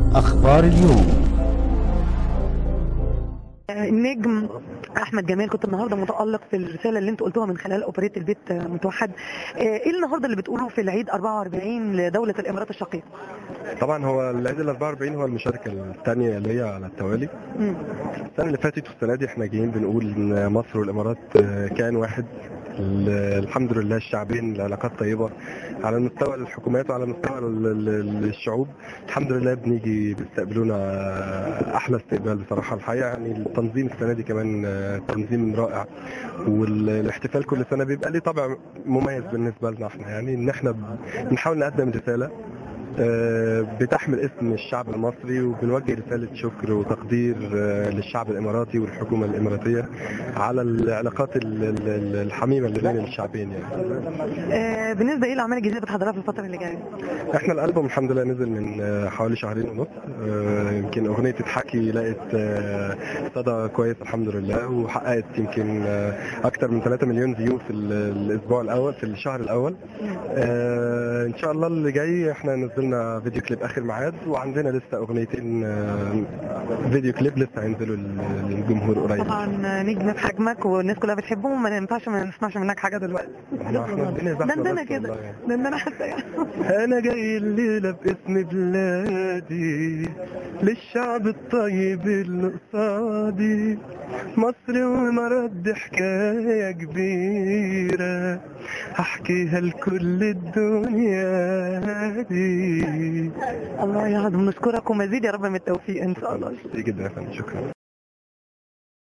أخبار اليوم النجم احمد جمال كنت النهارده متالق في الرساله اللي انتوا قلتوها من خلال اوبريت البيت متوحد ايه النهارده اللي بتقوله في العيد 44 لدوله الامارات الشقيقه طبعا هو العيد ال 44 هو المشاركه الثانيه اللي هي على التوالي مم. السنه اللي فاتت والسنه دي احنا جايين بنقول ان مصر والامارات آه، كيان واحد ال- الحمد لله الشعبين العلاقات طيبه على مستوى الحكومات وعلى مستوى ال- ال- الشعوب الحمد لله بنيجي بيستقبلونا آه، احلى استقبال بصراحه الحقيقه يعني التنظيم السنه دي كمان آه، تنظيم رائع والاحتفال كل سنه بيبقى ليه طابع مميز بالنسبه لنا احنا يعني ان احنا بنحاول نقدم رساله آه، بتحمل اسم الشعب المصري وبنوجه رسالة شكر وتقدير آه، للشعب الإماراتي والحكومة الإماراتية على العلاقات ال- ال- ال- الحميمة اللي بين الشعبين يعني آه بالنسبه ايه الاعمال الجديده بتحضرها في الفتره اللي جايه احنا الألبوم الحمد لله نزل من آه، حوالي شهرين ونص آه، يمكن أغنية تتحكي لقت آه، صدى كويس الحمد لله وحققت يمكن آه، أكتر من 3 مليون فيو في ال- الأسبوع الأول في الشهر الأول آه، ان شاء الله اللي جاي احنا نزلنا فيديو كليب اخر ميعاد وعندنا لسه اغنيتين آه، فيديو كليب لسه هينزلوا لل- للجمهور قريب طبعا نجم في حجمك والناس كلها بتحبهم ما ينفعش ما نسمعش منك حاجه دلوقتي ما احنا الدنيا زحمة دندنه بس كده والله يعني. دندنه حتى يعني انا جاي الليله باسم بلادي للشعب الطيب اللي قصادي مصر وامارات دي حكايه كبيره هحكيها لكل الدنيا دي الله يعظم نشكرك ومزيد يا رب من التوفيق ان شاء الله جدا يا فندم شكرا